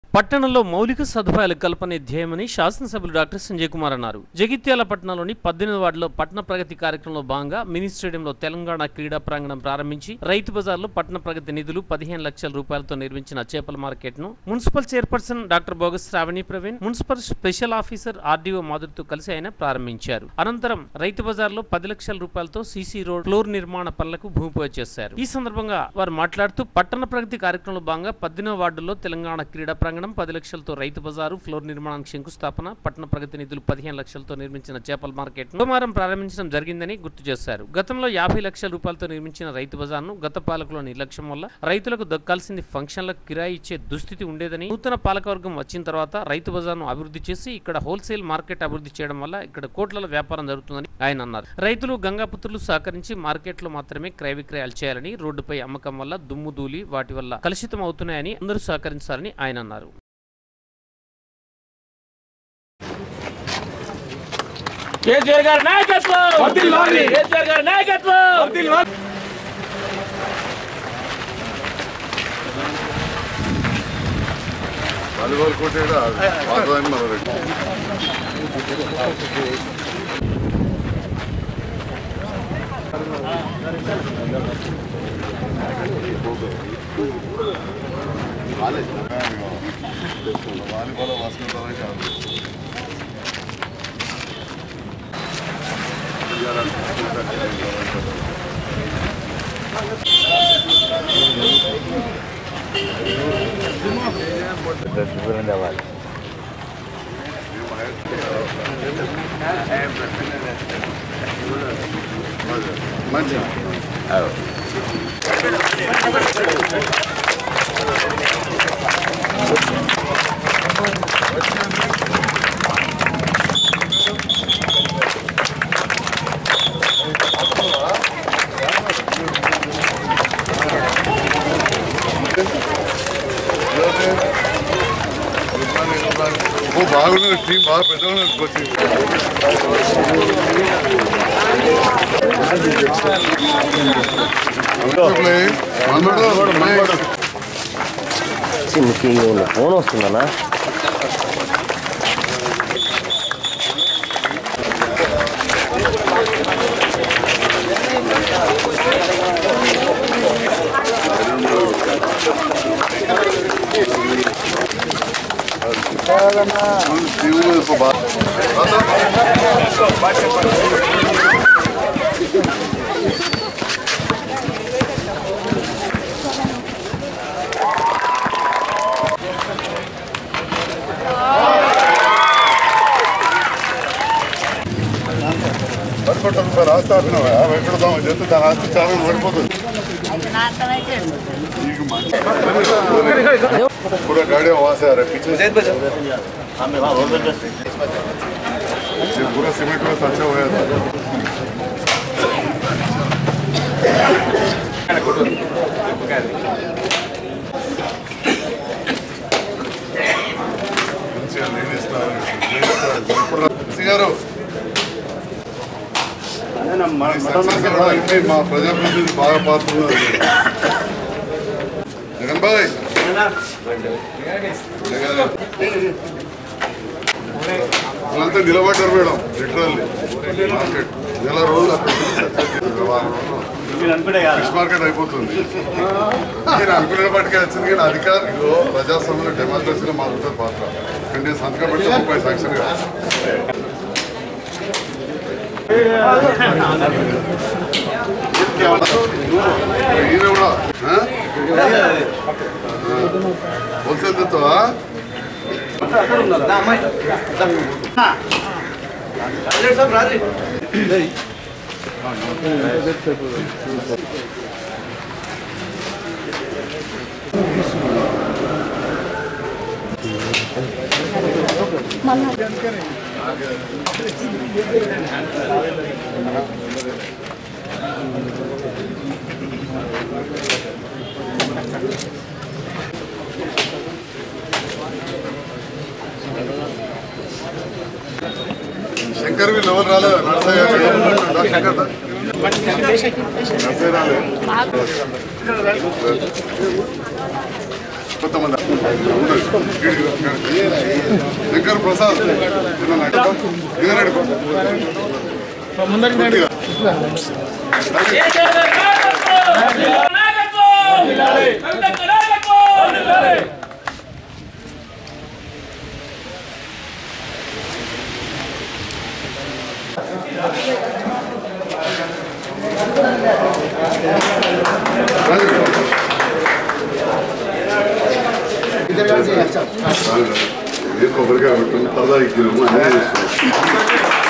పట్టణంలో మౌలిక సదుపాయాల కల్పనే ధ్యేయమని శాసనసభ్యులు డాక్టర్ సంజయ్ కుమార్ అన్నారు జగిత్యాల పట్టణంలోని పద్దెనిమిది వార్డులో పట్టణ ప్రగతి కార్యక్రమంలో భాగంగా మినీ స్టేడియంలో తెలంగాణ క్రీడా ప్రాంగణం ప్రారంభించి రైతు బజార్లో పట్టణ ప్రగతి నిధులు పదిహేను లక్షల రూపాయలతో నిర్మించిన చేపల మార్కెట్ ను మున్సిపల్ చైర్పర్సన్ డాక్టర్ బోగస్ Sravani Praveen municipal special officer RDO మాధురితో కలిసి ఆయన ప్రారంభించారు అనంతరం రైతు బజార్లో పది లక్షల రూపాయలతో సీసీ రోడ్ ఫ్లోర్ నిర్మాణ పనులకు భూమి పూజ చేశారు ఈ సందర్భంగా వారు మాట్లాడుతూ పట్టణ ప్రగతి కార్యక్రమంలో భాగంగా పద్దెనిమిది వార్డుల్లో తెలంగాణ క్రీడా ప్రాంగణం పది లక్షలతో రైతు బజారు ఫ్లోర్ నిర్మాణానికి శంకుస్థాపన పట్టణ ప్రగతి నిధులు పదిహేను లక్షలతో నిర్మించిన చేపల మార్కెట్ సోమవారం ప్రారంభించడం జరిగిందని గుర్తు చేశారు గతంలో యాభై లక్షల రూపాయలతో నిర్మించిన రైతు బజార్ను గత పాలకుల నిర్లక్ష్యం వల్ల రైతులకు దక్కాల్సింది ఫంక్షన్లకు కిరాయి ఇచ్చే దుస్థితి ఉండేదని నూతన పాలకవర్గం వచ్చిన తర్వాత రైతు బజార్ను అభివృద్ధి చేసి ఇక్కడ హోల్సేల్ మార్కెట్ అభివృద్ధి చేయడం వల్ల ఇక్కడ కోట్ల వ్యాపారం జరుగుతుందని ఆయన అన్నారు రైతులు గంగాపుత్రులు సహకరించి మార్కెట్లో మాత్రమే క్రయ విక్రయాలు చేయాలని రోడ్డుపై అమ్మకం వల్ల దుమ్ము ధూళి వాటి వల్ల కలుషితం అవుతున్నాయని అందరూ సహకరించాలని ఆయన అన్నారు కేసీఆర్ గారి నాయకత్వం వర్ధిల్లాలి. కేసీఆర్ గారి నాయకత్వం వాలీబాల్ కోర్ట్ ఏడా పాతదాన్ని మన రెడ్డి వాలీబాల్ వాసుకుంటారా కాదు మంచి ఓ బాగున్నది టీం బాగా పెద్ద ఉన్నది కోచింగ్ మీకు ఫోన్ వస్తుందన్నా పట్టుకుంటాం రూపాయలు రాస్తా ఆపినావా ఎక్కడదాం చెప్తే దాని ఆస్తి చాలా పడిపోతుంది నీకు మంచి पूरा गाड़ी वहाँ से आ रहा है पीछे से ये पूरा सीमेंट में सचा हुआ था మంచిగా నేను ఇస్తాను. నేను ఇస్తాను. ఇప్పుడు రా- సి గారు ఈ సక్సెస్ అవ్వడానికి మా ప్రజాప్రతినిధి బాగా పాల్గొన్నారు జగన్ భాయ్ జగన్ వాళ్ళంతా నిలబడ్డారు మేడం లిటరల్లీ మార్కెట్ నెల రోజులు అక్కడ సక్సెస్ చేశారు. వారం రోజులు ఫిష్ మార్కెట్ అయిపోతుంది నేను అనుకునే పాటికి వచ్చింది కానీ అధికారులు ప్రజాస్వామ్యంలో డెమోక్రసీలో మారుతుంది పాత్ర ఎందుకంటే సంతకం పెడితే ముప్పై సాక్షన్ ఈయన కూడా హోల్సేల్ తెస్తావా శంకర్ వీళ్ళు ఎవరు రాలేదు నరసయ్య గారు. శంకర్ దా. నరసయ్య రాలేదు కొంతమంది శంకర్ ప్రసాద్ ఇదనండి ముందరికి కేసీఆర్ గారి నాయకత్వం నాయకత్వం కవితక్క నాయకత్వం ఏ కొబ్బరికాయ పెట్టు తలా ఎక్కినాము అన్నీ చేస్తున్నాం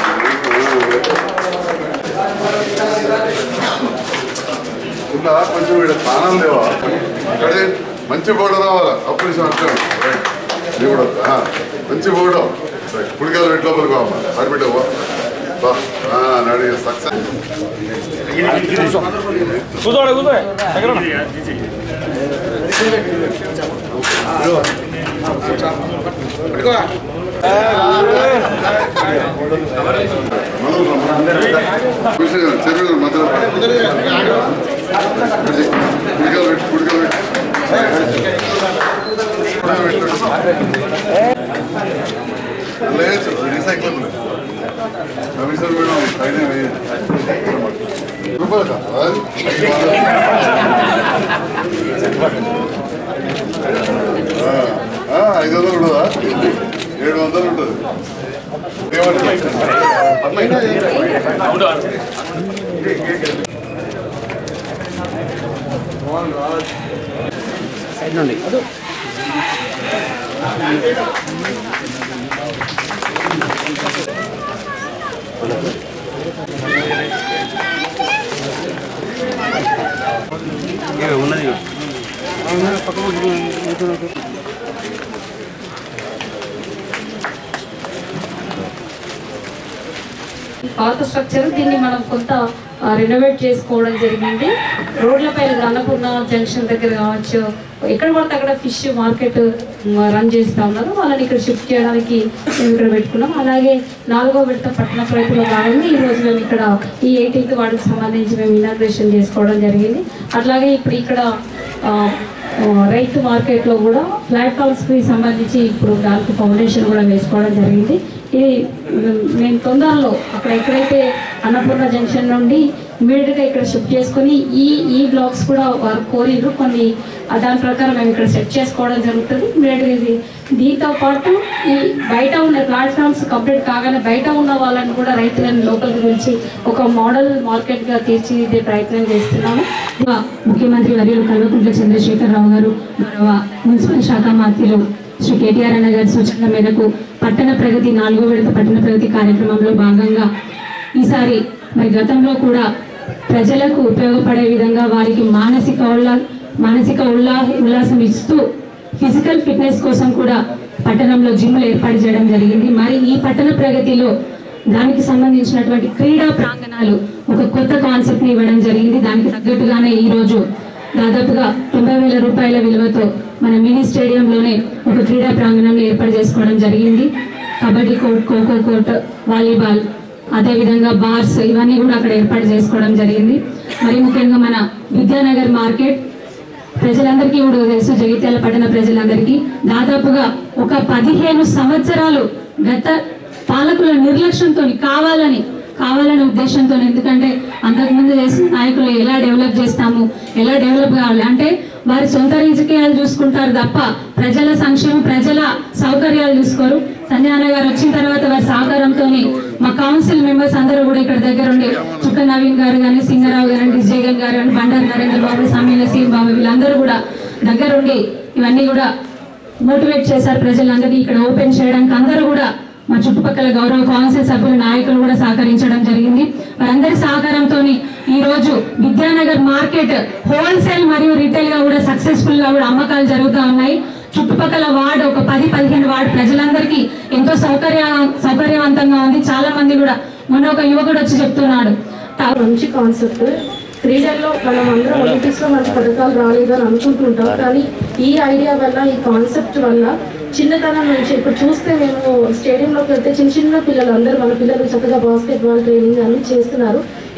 ఇంకా కొంచెం వీడ స్థానం లేవా అక్కడే మంచి ఫోటో రావాలా అప్పుడు నిమిషం అంటాను రైట్ ఇది కూడా ఆ, మంచి ఫోటో రైట్ పుడికాలు పెట్టి లోపలికి బామ్మ అటు పెట్టవా బా నడి సక్సెస్ కూర్చోండి కూర్చోండి దగ్గర చెరువులు మధ్యలో పుడికాలు పెట్టి పుడికాలు పెట్టి లేదు రీసైక్లబుల్ కమిషన్ కూడా పైన రూపాయలు కాదు ఐదు వందలు ఉండదా ఏడు వందలు ఉంటుంది పాత స్ట్రక్చర్ దీన్ని మనం కొంత రెనోవేట్ చేసుకోవడం జరిగింది రోడ్ల పైన అన్నపూర్ణ జంక్షన్ దగ్గర కావచ్చు ఎక్కడ పడితే అక్కడ ఫిష్ మార్కెట్ రన్ చేస్తూ ఉన్నారు వాళ్ళని ఇక్కడ షిఫ్ట్ చేయడానికి మేము ఇక్కడ పెట్టుకున్నాం అలాగే నాలుగో విడత పట్టణ ప్రయత్నంలో భాగంగా ఈ రోజు మేము ఇక్కడ ఈ ఎయిటీన్త్ వార్డుకి సంబంధించి మేము ఇనాగ్రేషన్ చేసుకోవడం జరిగింది అట్లాగే ఇప్పుడు ఇక్కడ ఆ, ఆ, రైతు మార్కెట్లో కూడా ప్లాట్ఫామ్స్కి సంబంధించి ఇప్పుడు దానికి ఫౌండేషన్ కూడా వేసుకోవడం జరిగింది ఇది మ్, మేము తొందరలో అక్కడ ఎక్కడైతే అన్నపూర్ణ జంక్షన్ నుండి ఇమీడియట్గా ఇక్కడ షిఫ్ట్ చేసుకొని ఈ ఈ బ్లాక్స్ కూడా వారు కోరిరు కొన్ని ఆ దాని ప్రకారం మేము ఇక్కడ సెట్ చేసుకోవడం జరుగుతుంది ఇమీడియట్గా ఇది దీంతో పాటు ఈ బయట ఉన్న ప్లాట్ఫామ్స్ కంప్లీట్ కాగానే బయట ఉన్న వాళ్ళని కూడా రైతులను లోకల్ గురించి ఒక మోడల్ మార్కెట్గా తీర్చిదిద్దే ప్రయత్నం చేస్తున్నాము ముఖ్యమంత్రి వర్యులు కల్వకుంట్ల చంద్రశేఖరరావు గారు గౌరవ మున్సిపల్ శాఖ మంత్రులు శ్రీ కేటీఆర్ అన్న గారి సూచనల మేరకు పట్టణ ప్రగతి నాలుగో విడత పట్టణ ప్రగతి కార్యక్రమంలో భాగంగా ఈసారి మరి గతంలో కూడా ప్రజలకు ఉపయోగపడే విధంగా వారికి మానసిక ఉల్లా మానసిక ఉల్లా ఉల్లాసం ఇస్తూ ఫిజికల్ ఫిట్నెస్ కోసం కూడా పట్టణంలో జిమ్లు ఏర్పాటు చేయడం జరిగింది మరి ఈ పట్టణ ప్రగతిలో దానికి సంబంధించినటువంటి క్రీడా ప్రాంగణాలు ఒక కొత్త కాన్సెప్ట్ ని ఇవ్వడం జరిగింది దానికి తగ్గట్టుగానే ఈ రోజు దాదాపుగా తొంభై వేల రూపాయల విలువతో మన మినీ స్టేడియంలోనే ఒక క్రీడా ప్రాంగణంలో ఏర్పాటు చేసుకోవడం జరిగింది kabaddi court kho kho court volleyball అదేవిధంగా బార్స్ ఇవన్నీ కూడా అక్కడ ఏర్పాటు చేసుకోవడం జరిగింది మరి ముఖ్యంగా మన విద్యానగర్ మార్కెట్ ప్రజలందరికీ కూడా తెలుసు జగిత్యాల పట్టణ ప్రజలందరికీ దాదాపుగా ఒక పదిహేను సంవత్సరాలు గత పాలకుల నిర్లక్ష్యంతో కావాలని కావాలనే ఉద్దేశంతో ఎందుకంటే అంతకుముందు చేసిన నాయకులు ఎలా డెవలప్ చేస్తాము ఎలా డెవలప్ కావాలి అంటే వారి సొంత రాజకీయాలు చూసుకుంటారు తప్ప ప్రజల సంక్షేమం ప్రజల సౌకర్యాలు చూసుకోరు సంజయ్ గారు వచ్చిన తర్వాత వారి సహకారంతో మా కౌన్సిల్ మెంబర్స్ అందరూ కూడా ఇక్కడ దగ్గర ఉండి చుక్క నవీన్ గారు కానీ సింగరావు గారు కానీ జగన్ గారు కానీ బండారు నరేంద్ర బాబు సమీల సింగ్ బాబు వీళ్ళందరూ కూడా దగ్గరుండి ఇవన్నీ కూడా మోటివేట్ చేశారు ప్రజలందరినీ ఇక్కడ ఓపెన్ చేయడానికి అందరూ కూడా మా చుట్టుపక్కల గౌరవ కౌన్సిల్ సభ్యులు నాయకులు కూడా సహకరించడం జరిగింది వారందరి సహకారంతో ఈ రోజు విద్యానగర్ మార్కెట్ హోల్సేల్ మరియు రీటైల్ గా కూడా సక్సెస్ఫుల్ గా కూడా అమ్మకాలు జరుగుతూ ఉన్నాయి చుట్టుపక్కల వార్డు ఒక పది పదిహేను వార్డు ప్రజలందరికీ ఎంతో సౌకర్య సౌకర్యవంతంగా ఉంది చాలా మంది కూడా మొన్న ఒక యువకుడు వచ్చి చెప్తున్నాడు మంచి కాన్సెప్ట్ క్రీడల్లో మనం అందరం ఒలింపిక్స్ లో మనకు పథకాలు రాలేదు అని అనుకుంటుంటాం కానీ ఈ ఐడియా వల్ల ఈ కాన్సెప్ట్ వల్ల చిన్నతనం నుంచి ఇప్పుడు చూస్తే మేము స్టేడియంలోకి వెళ్తే చిన్న చిన్న పిల్లలు అందరూ మన పిల్లలు చక్కగా బాస్కెట్ బాల్ ట్రైనింగ్ అన్ని చేస్తున్నారు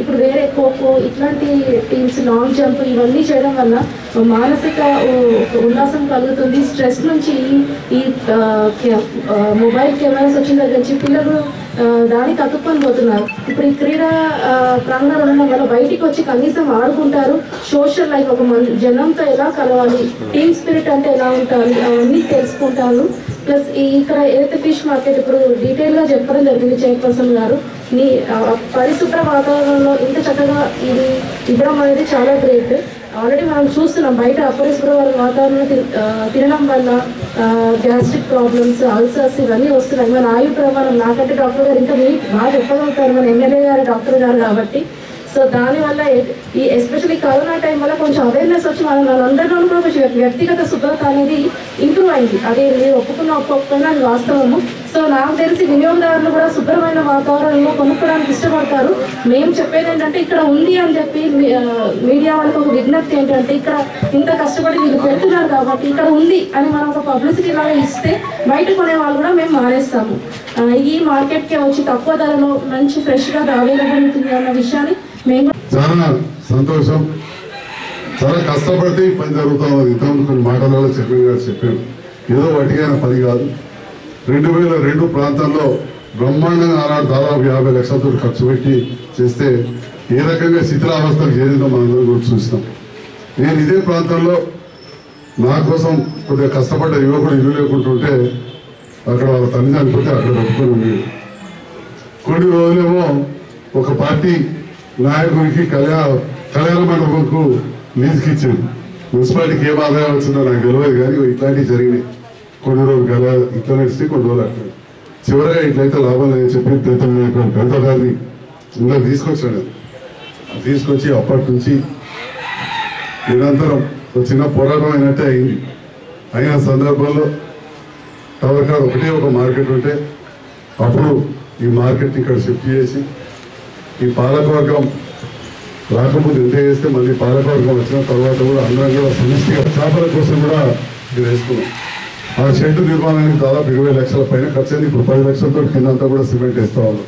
ఇప్పుడు వేరే ఖోఖో ఇట్లాంటి టీమ్స్ లాంగ్ జంప్ ఇవన్నీ చేయడం వల్ల మానసిక ఉ- ఉల్లాసం కలుగుతుంది స్ట్రెస్ నుంచి ఈ- ఈ ఆ, కె- ఆ, మొబైల్ కెమెరాస్ వచ్చిన దగ్గర నుంచి పిల్లలు ఆ, దానికి అతుక్కొని పోతున్నారు ఇప్పుడు ఈ క్రీడా ఆ, ప్రాంగణాలు ఉండడం వల్ల బయటికి వచ్చి కనీసం ఆడుకుంటారు సోషల్ లైఫ్ ఒక మన జనంతో ఎలా కలవాలి టీమ్ స్పిరిట్ అంటే ఎలా ఉంటారు అవన్నీ తెలుసుకుంటారు ప్లస్ ఈ ఇక్కడ ఏదైతే ఫిష్ మార్కెట్ ఇప్పుడు డీటెయిల్ గా చెప్పడం జరిగింది చైర్పర్సన్ గారు నీ ఆ, పరిశుభ్ర వాతావరణంలో ఇంత చక్కగా ఇది ఇవ్వడం అనేది చాలా గ్రేట్ ఆల్రెడీ మనం చూస్తున్నాం బయట అపరిశుభ్ర వాతావరణం తి- ఆ, తినడం వల్ల గ్యాస్ట్రిక్ ప్రాబ్లమ్స్ అల్సర్స్ ఇవన్నీ వస్తున్నాయి మన ఆయు ప్రమాణం నాకంటే డాక్టర్ గారు ఇంకా మీకు బాగా చెప్పగలుగుతారు మన ఎమ్మెల్యే గారు డాక్టర్ గారు కాబట్టి సో దానివల్ల ఎ- ఈ ఎస్పెషల్లీ కరోనా టైం వల్ల కొంచెం అవేర్నెస్ వచ్చి మన మనందరిలోనూ కూడా కొంచెం వ్యక్తిగత శుభ్రత అనేది ఇంప్రూవ్ అయింది అది మీరు ఒప్పుకున్న ఒప్పుకున్న అది వాస్తవము సో నాకు తెలిసి వినియోగదారులు కూడా శుభ్రమైన వాతావరణంలో కొనుక్కోవడానికి ఇష్టపడతారు మేము చెప్పేది ఏంటంటే ఇక్కడ ఉంది అని చెప్పి మీ- ఆ, మీడియా వాళ్ళకి ఒక విజ్ఞప్తి ఏంటంటే ఇక్కడ ఇంత కష్టపడి వీళ్ళు పెడుతున్నారు కాబట్టి ఇక్కడ ఉంది అని మనం ఒక పబ్లిసిటీ లాగా ఇస్తే బయట కొనే వాళ్ళు కూడా మేము మానేస్తాము ఆ, ఈ మార్కెట్కి వచ్చి తక్కువ ధరలో మంచి ఫ్రెష్గా అవైలబుల్ ఉంటుంది అన్న విషయాన్ని మేము చాలా సంతోషం చాలా కష్టపడితే ఈ పని జరుగుతూ ఉంది ఇంతకుముందు కొన్ని మాటలలో చెప్పిన గారు చెప్పారు ఏదో వాటికైనా పని కాదు రెండు వేల రెండు ప్రాంతాల్లో బ్రహ్మాండంగా ఆనాడు దాదాపు యాభై లక్షలతో ఖర్చు పెట్టి చేస్తే ఏ రకంగా శిథిలావస్థకు చేరిందో మనందరం కూడా చూసినాం నేను ఇదే ప్రాంతంలో నా కోసం కొద్దిగా కష్టపడ్డ యువకుడు ఇల్లు లేకుంటుంటే అక్కడ వాళ్ళ తల్లి చనిపోతే అక్కడ పెట్టుకొని ఉండేది కొన్ని రోజులేమో ఒక పార్టీ నాయకుడికి కళ్యాణ కళ్యాణ మండపంకు లీజుకి ఇచ్చింది మున్సిపాలిటీకి ఏం ఆదాయం వచ్చిందో నాకు తెలియదు కానీ ఇట్లాంటివి జరిగినాయి కొన్ని రోజులు కళ్యాణ ఇట్లా నడిచి కొన్ని రోజులు అట్లా చివరిగా ఇట్లయితే లాభం లేదని చెప్పి పెద్ద పెద్ద గారిని ఇంకా తీసుకొచ్చాడు తీసుకొచ్చి అప్పటి నుంచి నిరంతరం ఒక చిన్న పోరాటం అయినట్టే అయింది అయిన సందర్భంలో టవర్ కాడ ఒకటే ఒక మార్కెట్ ఉంటే అప్పుడు ఈ మార్కెట్ ఇక్కడ షిఫ్ట్ చేసి ఈ పాలకవర్గం రాకముందు ఎంత చేస్తే మళ్ళీ పాలకవర్గం వచ్చిన తర్వాత కూడా అందరం కూడా సమిష్టిగా చేపల కోసం కూడా ఇది వేసుకున్నాం ఆ షెడ్ నిర్మాణానికి దాదాపు ఇరవై లక్షల పైన ఖర్చు అయింది ఇప్పుడు పది లక్షలతో కిందంతా కూడా సిమెంట్ వేస్తా ఉన్నాం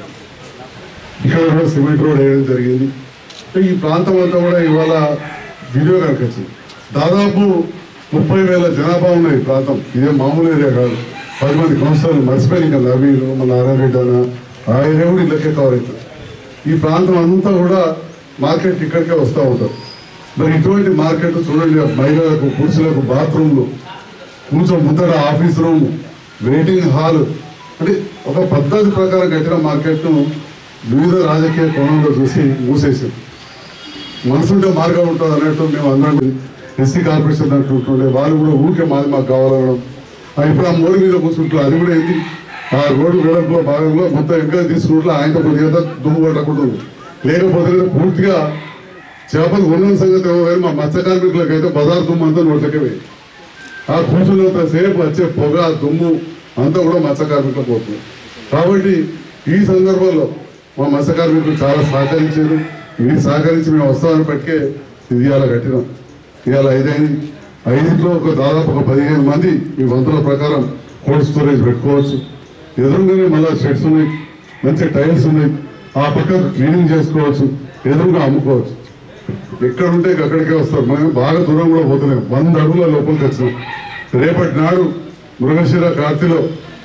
ఇక్కడ కూడా సిమెంట్ రోడ్ వేయడం జరిగింది ఈ ప్రాంతం అంతా కూడా ఇవాళ వినియోగానికి వచ్చింది దాదాపు ముప్పై వేల జనాభా ఉన్న ఈ ప్రాంతం ఇదే మామూలు ఏరియా కాదు పది మంది కౌన్సిలర్లు మర్చిపోయి ఇంకా నవీలు మన నారాయణ రెడ్డి అన్న ఆ ఏరియా కూడా ఇళ్ళకే కవర్ అవుతుంది ఈ ప్రాంతం అంతా కూడా మార్కెట్ ఇక్కడికే వస్తూ ఉంటారు మరి ఇటువంటి మార్కెట్ చూడండి మహిళలకు పురుషులకు బాత్రూమ్లు కొంచెం ముందర ఆఫీస్ రూమ్ వెయిటింగ్ హాల్ అంటే ఒక పద్ధతి ప్రకారం కట్టిన మార్కెట్ను వివిధ రాజకీయ కోణంలో చూసి మూసేసింది మనసుంటే మార్గం ఉంటుంది అన్నట్టు మేము అందరం ఎస్సీ కార్పొరేషన్ దాంట్లో ఉంటుండే వాళ్ళు కూడా ఊరికే మాది మాకు కావాలనడం ఆ ఇప్పుడు ఆ మోడి మీద కూర్చుంటారు అది కూడా ఏంటి ఆ రోడ్డు వెడల్పులో భాగంలో మొత్తం ఇంకా తీసుకుంటే ఆయనతో కొద్దిగా దుమ్ము పట్టకుండా ఉంది లేకపోతే పూర్తిగా చేపలు ఉన్న సంగతి ఏమో కానీ మా మత్స్య కార్మికులకు అయితే బజార్ దుమ్ము అంతా నోట్లకే పోయి ఆ కూర్చున్నంత సేపు వచ్చే పొగ దుమ్ము అంతా కూడా మత్స్య కార్మికులకు పోతుంది కాబట్టి ఈ సందర్భంలో మా మత్స్య కార్మికులు చాలా సహకరించారు మీరు సహకరించి మేము వస్తామని పట్టుకే ఇది ఇవాళ కట్టినాం ఇవాళ ఐదైంది ఐదింట్లో ఒక దాదాపు ఒక పదిహేను మంది మీ వంతుల ప్రకారం కోల్డ్ స్టోరేజ్ పెట్టుకోవచ్చు ఎదురుగానే మళ్ళీ షెడ్స్ ఉన్నాయి మంచి టైల్స్ ఉన్నాయి ఆ పక్క క్లీనింగ్ చేసుకోవచ్చు ఎదురుగా అమ్ముకోవచ్చు ఎక్కడ ఉంటే అక్కడికే వస్తారు మనం బాగా దూరం కూడా పోతున్నాం వంద అడుగుల లోపలికి వచ్చినాం రేపటి నాడు మృగశిర కార్తీలో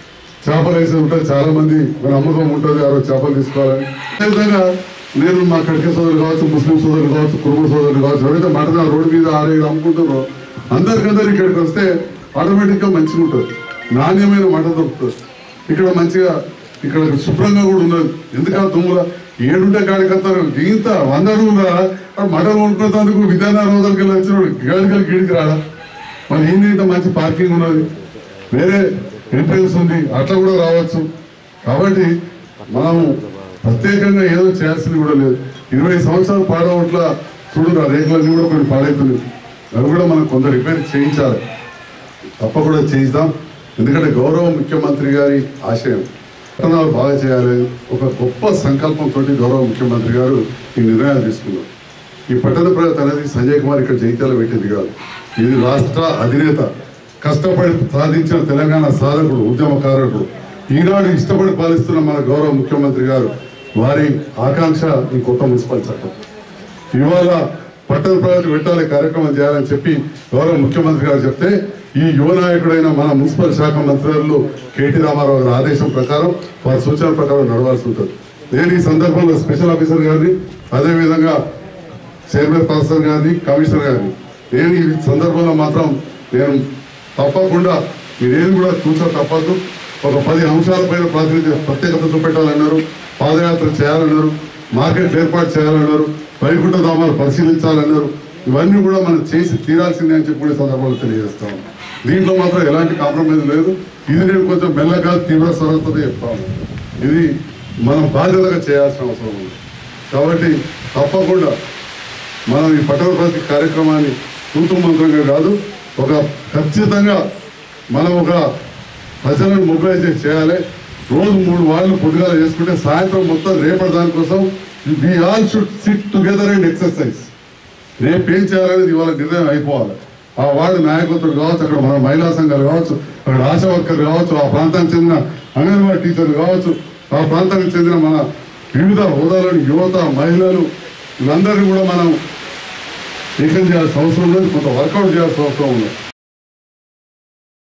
చేపలు వేసి ఉంటుంది చాలా మంది మన అమ్మకం ఉంటుంది ఆ రోజు చేపలు తీసుకోవాలని అదేవిధంగా నేను మా కడిక సోదరులు కావచ్చు ముస్లిం సోదరులు కావచ్చు కుటుంబ సోదరులు కావచ్చు ఎవరైతే మటన్ రోడ్డు మీద ఆరేడు అమ్ముకుంటారో అందరికందరూ ఇక్కడికి వస్తే ఆటోమేటిక్గా మంచిగా ఉంటుంది నాణ్యమైన మటన్ దొరుకుతుంది ఇక్కడ మంచిగా ఇక్కడ శుభ్రంగా కూడా ఉన్నది ఎందుకంటే దుమ్ముల ఏడుంటే కాడికత్తారు ఇంత వంద అడుగులా మటన్ కొనుక్కున్నందుకు విధాన రోజులకి వెళ్ళి వచ్చినాడు గేడికలు గీడికి రాడా మరి ఏంది ఇంత మంచి పార్కింగ్ ఉన్నది వేరే ఎంట్రన్స్ ఉంది అట్లా కూడా రావచ్చు కాబట్టి మనం ప్రత్యేకంగా ఏదో చేయాల్సింది కూడా లేదు ఇరవై సంవత్సరాలు పాడవట్ల చూడు ఆ రేకులన్నీ కూడా కొన్ని పాడైతున్నాయి అవి కూడా మనం కొంత రిపేర్ చేయించాలి తప్పకుండా చేయిద్దాం ఎందుకంటే గౌరవ ముఖ్యమంత్రి గారి ఆశయం పట్టణాలు బాగా చేయాలి ఒక గొప్ప సంకల్పంతో గౌరవ ముఖ్యమంత్రి గారు ఈ నిర్ణయాలు తీసుకున్నారు ఈ పట్టణ ప్రగతి అనేది సంజయ్ కుమార్ ఇక్కడ జైత్యాల పెట్టింది కాదు ఇది రాష్ట్ర అధినేత కష్టపడి సాధించిన తెలంగాణ సాధకుడు ఉద్యమకారకుడు ఈనాడు ఇష్టపడి పాలిస్తున్న మన గౌరవ ముఖ్యమంత్రి గారు వారి ఆకాంక్ష ఈ కొత్త మున్సిపల్ చట్టం ఇవాళ పట్టణ ప్రగతి పెట్టాలి కార్యక్రమం చేయాలని చెప్పి గౌరవ ముఖ్యమంత్రి గారు చెప్తే ఈ యువ నాయకుడైన మన మున్సిపల్ శాఖ మంత్రులు కేటీ రామారావు గారి ఆదేశం ప్రకారం వారి సూచన ప్రకారం నడవాల్సి ఉంటుంది నేను ఈ సందర్భంలో స్పెషల్ ఆఫీసర్ గారిని అదేవిధంగా చైర్మన్ ప్రొఫెసర్ గారిని కమిషనర్ గారిని నేను ఈ సందర్భంలో మాత్రం నేను తప్పకుండా మీరేది కూడా కూర్చో తప్పదు ఒక పది అంశాలపైన ప్రాతినిధ్య ప్రత్యేకత చూపెట్టాలన్నారు పాదయాత్ర చేయాలన్నారు మార్కెట్ ఏర్పాటు చేయాలన్నారు వైకుంఠ ధామాలు పరిశీలించాలన్నారు ఇవన్నీ కూడా మనం చేసి తీరాల్సిందే అని చెప్పి కూడా ఈ సందర్భంలో తెలియజేస్తాం దీంట్లో మాత్రం ఎలాంటి కాంప్రమైజ్ లేదు ఇది నేను కొంచెం మెల్లగా తీవ్ర స్వరతతో చెప్తాను ఇది మనం బాధ్యతగా చేయాల్సిన అవసరం ఉంది కాబట్టి తప్పకుండా మనం ఈ పట్టణ ప్రతి కార్యక్రమాన్ని తూతు మంత్రంగా కాదు ఒక ఖచ్చితంగా మనం ఒక ప్రజలను మొబైలైజ్ చేసి చేయాలి రోజు మూడు వాళ్ళు పొద్దుగాల చేసుకుంటే సాయంత్రం మొత్తం రేపటి దానికోసం we all should sit together and exercise రేపు ఏం చేయాలనేది ఇవాళ నిర్ణయం అయిపోవాలి ఆ వార్డు నాయకత్వం కావచ్చు అక్కడ మన మహిళా సంఘాలు కావచ్చు అక్కడ ఆశా వర్కర్లు కావచ్చు ఆ ప్రాంతానికి చెందిన అంగన్వాడీ టీచర్లు కావచ్చు ఆ ప్రాంతానికి చెందిన మన వివిధ హోదాలోని యువత మహిళలు వీళ్ళందరినీ కూడా మనం ఏకం చేయాల్సిన అవసరం లేదు కొంత వర్కౌట్ చేయాల్సిన అవసరం ఉంది